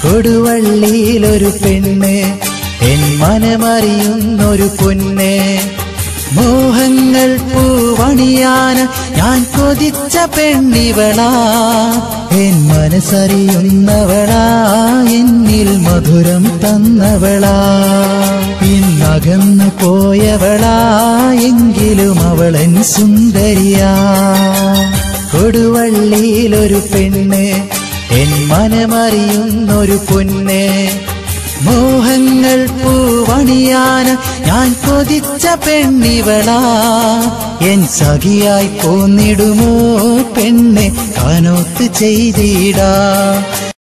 കൊടുവള്ളിയിലൊരു പെണ്ണ് എൻ മനമറിയുന്നൊരു പൊന്ന് മോഹങ്ങൾ പൂവണിയാന ഞാൻ കൊതിച്ച പെണ്ണിവളാ എൻ മനസ്സറിയുന്നവളാ എന്നിൽ മധുരം തന്നവളാ ഇന്നകന്നു പോയവളാ എങ്കിലും അവളൻ സുന്ദരിയാ കൊടുവള്ളിയിലൊരു പെണ്ണ് എൻ മനമറിയുന്നൊരു പൊന്ന് മോഹങ്ങൾ പൂവണിയാന ഞാൻ കൊതിച്ച പെണ്ണിവളാ എൻ സഖിയായി പോന്നിടുമോ പെണ്ണെ കാനോത്ത് ചെയ്തിടാ